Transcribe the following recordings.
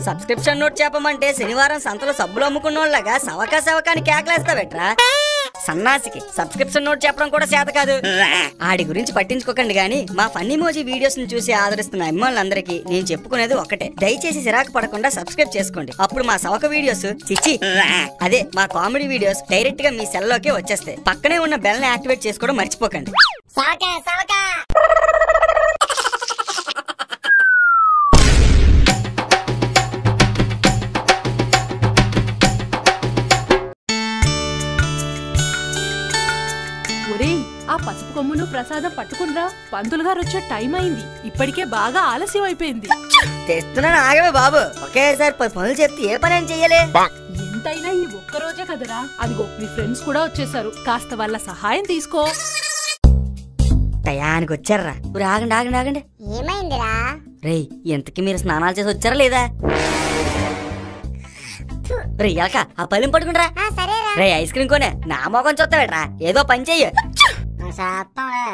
Subscription note చెప్పమంటే శనివారం సంతలో సబ్బులు అమ్ముకున్నోళ్ళగా సవకా సవకాని కేకలేస్తావేట్రా సన్నాసికి సబ్స్క్రిప్షన్ నోట్ చెప్పడం కూడా చేత కాదు ఆడి గురించి పట్టించుకోకండి గాని మా ఫన్నీ మోజీ వీడియోస్ ని చూసి ఆదరిస్తున్న అమ్మాయిలందరికీ నేను చెప్పుకునేది ఒకటే దయచేసి సిరాకు పడకుండా సబ్స్క్రైబ్ చేసుకోండి అప్పుడు మా సవక వీడియోస్ చిచ్చి అదే మా కామెడీ వీడియోస్ డైరెక్ట్ గా మీ సెల్ లోకే వచ్చేస్తాయి పక్కనే ఉన్న బెల్ ని యాక్టివేట్ చేసుకోవడం మర్చిపోకండి సవకా సవకా ఒరేయ్ ఆ పసుపు కొమ్మును ప్రసాదం పట్టుకునిరా పంతులు గారు వచ్చే టైం అయింది ఇప్పటికే బాగా ఆలస్యం అయిపోయింది తెస్తున్నాను ఆగవే బాబు ఒకేసారి పది పనులు చెప్తే ఏ పని ఏం చెయ్యాలి ఎంతైనా ఈ ఒక్క రోజే కదరా అదిగో మీ ఫ్రెండ్స్ కూడా వచ్చేసారు కాస్త వాళ్ళ సహాయం తీసుకో టయానికి వచ్చారా ఊరు ఆగండి ఆగండి ఆగండి ఏమైందిరా రేయ్ ఎంతకి మీరు స్నానాలు చేసి వచ్చారా లేదా రే ఎలక ఆ పళ్ళెం పట్టుకుంటారా ఆ సరేరా రే ఐస్ క్రీమ్ కొనే నా మొఖం చూస్తావేట్రా ఏదో పని చెయ్యి శాపంరా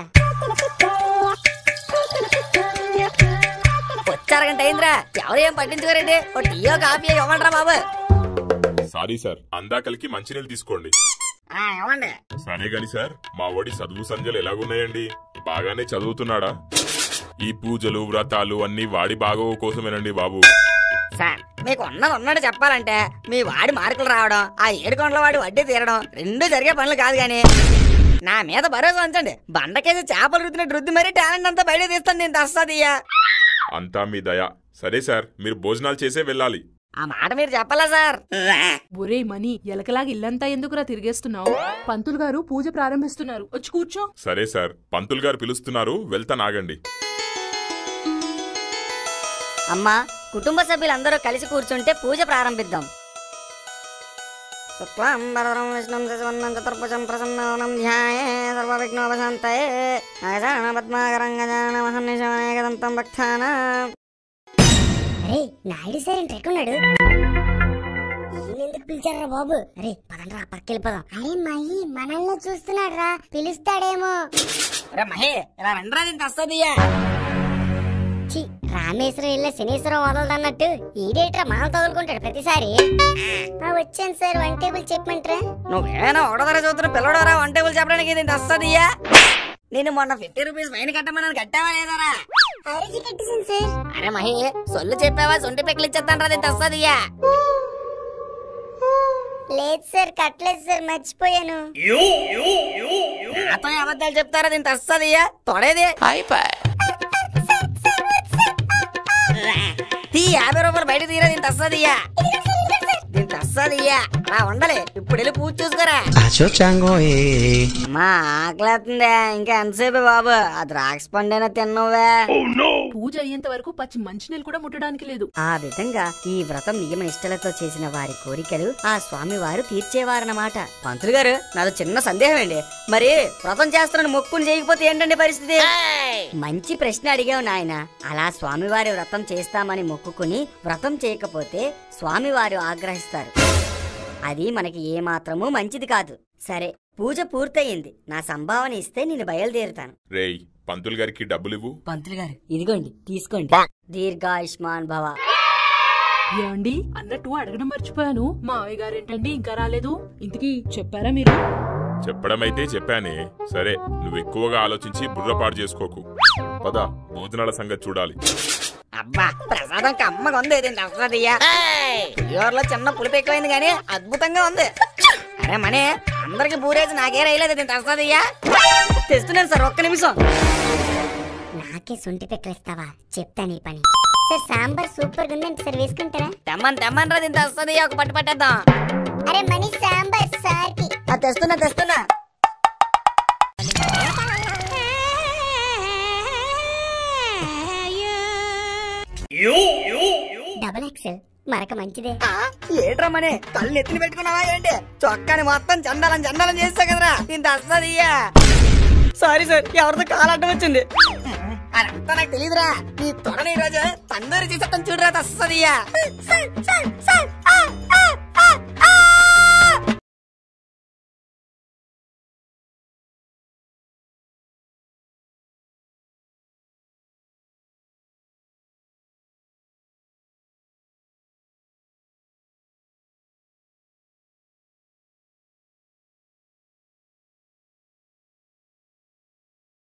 వచ్చారు గంట అయిందిరా ఎవరు ఏం పట్టించుకోరండి ఓ టీయో కాఫీ ఇవ్వండిరా బాబు సారీ సార్ అందాకలికి మంచినీళ్ళు తీసుకోండి ఆ, ఇవ్వండి సరే గాని సార్ మా వాడి చదువు సంధ్యలు ఎలాగున్నాయండి బాగానే చదువుతున్నాడా ఈ పూజలు వ్రతాలు అన్ని వాడి బాగోవు కోసమేనండి బాబు సార్ మీకు ఉన్నది ఉన్నట్టు చెప్పాలంటే మీ వాడి మార్కులు రావడం ఆ ఏడు కొండల వాడి వడ్డీ తీరడం రెండు జరిగే పనులు కాదు గాని నా మీద భరోసా ఉంచండి బండకేసి చేపలు రుద్దినట్టు రుద్ది మరీ టాలెంట్ అంతా బయట తీస్తాను నేను దస్తాదియ్యా అంతా మీ దయ సరే సార్ మీరు భోజనాలు చేసే వెళ్ళాలి ఆ మాట మీరు చెప్పాలా సార్ ఒరేయ్ మనీ ఎలకలాగా ఇల్లంతా ఎందుకురా తిరిగేస్తున్నావు పంతులు గారు పూజ ప్రారంభిస్తున్నారు వచ్చి కూర్చో సరే సార్ పంతులు గారు పిలుస్తున్నారు వెళ్తానాగండి అమ్మా కుటుంబ సభ్యులందరూ కలిసి కూర్చుంటే పూజ ప్రారంభిద్దాం శుక్లాంబరధరం విష్ణుం శశివర్ణం చతుర్భుజం ప్రసన్నవనం ధ్యాయే సర్వవిఘ్నోపశాంతయే అగజానన పద్మాకరం గజానన మహర్నిశమనేకదంతం భక్తానాం అరే నాయుడు సార్ ఏంటి ఎక్కడున్నాడు ఎందుకు పిలిచారా బాబు అరే పదండ్రా పక్కెళ్ళిపోదాం అరే మహి మనల్ని చూస్తున్నాడు రా పిలుస్తాడేమో రే మహే ఇలా రండ్రా దీనికి వస్తుందియ్యా చి రామేశ్వరం ఇళ్ళ శనీశ్వరం వదలదన్నట్టు ఈడేట్రా మనం తగులుకుంటాడు ప్రతిసారి ఆ, వచ్చాను సార్ వన్ టేబుల్ చెప్పమంటారా నువ్వేనా ఒకటో తరగతి చదువుతున్న పిల్లడోరా వన్ టేబుల్ చెప్పడానికి దీనికి వస్తుందియ్యా నేను మొన్న ఫిఫ్టీ రూపీస్ ఫైన్ కట్టమని కట్టావా లేదారా అరచి కట్టేసాను సార్ అరే మహి సొల్లు చెప్పావా సొంటి పెక్కలు ఇచ్చేస్తాను రా దీనికి వస్తుందియ్యా లేదు సార్ కట్టలేదు సార్ మర్చిపోయాను నాతో అబద్ధాలు చెప్తారా దీనికి వస్తుందియ్యా తొడేది తీ యాభై రూపాయలు బయట తీరా దీనికి వస్తుందియ్యా దీనికి వస్తుందియ్యా అలా ఉండాలి ఇప్పుడు వెళ్ళి పూజ చూసుకోరా Acho chango eh. మా ఆకలేస్తుందే ఇంకా ఎంతసేపు బాబు ఆ ద్రాక్ష పండైనా తిన్నవే పూజ అయ్యేంత వరకు పచ్చి మంచినీళ్ళు కూడా ముట్టడానికి లేదు ఆ విధంగా ఈ వ్రతం నియమ నిష్టలతో చేసిన వారి కోరికలు ఆ స్వామి వారు తీర్చేవారన్నమాట పంతులు గారు నాదో చిన్న సందేహం అండి మరి వ్రతం చేస్తున్న మొక్కుని చేయకపోతే ఏంటండి పరిస్థితి మంచి ప్రశ్న అడిగావు నాయన అలా స్వామివారి వ్రతం చేస్తామని మొక్కుకుని వ్రతం చేయకపోతే స్వామివారు ఆగ్రహిస్తారు అది మనకి ఏమాత్రమూ మంచిది కాదు సరే పూజ పూర్తయింది నా సంభావన ఇస్తే నేను బయలుదేరుతాను రేయ్ పంతులు గారికి డబ్బులివ్వు పంతులు గారు ఇదిగోండి తీసుకోండి దీర్ఘాయుష్మాన్ భవ ఏమండి అన్నట్టు అడగడం మర్చిపోయాను మా మావయ్య గారేంటండి ఇంకా రాలేదు ఇంతకీ చెప్పారా మీరు చెప్పడమైతే చెప్పానే సరే నువ్వు ఎక్కువగా ఆలోచించి బుర్రపాటు చేసుకోకు పద భోజనాల సంగతి చూడాలి అబ్బా ప్రసాదం కమ్మగా ఉంది ఇది నవ్వదయ్యా పులిహోరలో చిన్న పులుపు ఎక్కువైంది కానీ అద్భుతంగా ఉంది అరే మనే అందరికి బూరేసి నాకే రైలేదు దీని తస్తదయ్యా తెస్తున్నాను సార్ ఒక్క నిమిషం నాకే సొంటి పెక్కలిస్తావా చెప్తాను ఈ పని సార్ సాంబార్ సూపర్ గా ఉందండి సార్ వేసుకుంటారా తెమ్మని తెమ్మని రా దీని తస్తదయ్యా ఒక పట్టు పట్టేద్దాం అరే మనీ సాంబార్ సార్కి ఆ, తెస్తున్నా తెస్తున్నా డబుల్ ఎక్సెల్ మరక మంచిదే ఏట్రా మనే కళ్ళు ఎత్తిన పెట్టుకున్నావా ఏంటి చొక్కాని మొత్తం చండాలం చండాలం చేస్తా కదరా దీని తస్తదయ్యా సారీ సార్ ఎవరితో కాలడ్డం వచ్చింది అదంతా నాకు తెలియదురా నీ తొడని రోజు తందూరి చేసేస్తాను చూడరా తస్తదయ్యా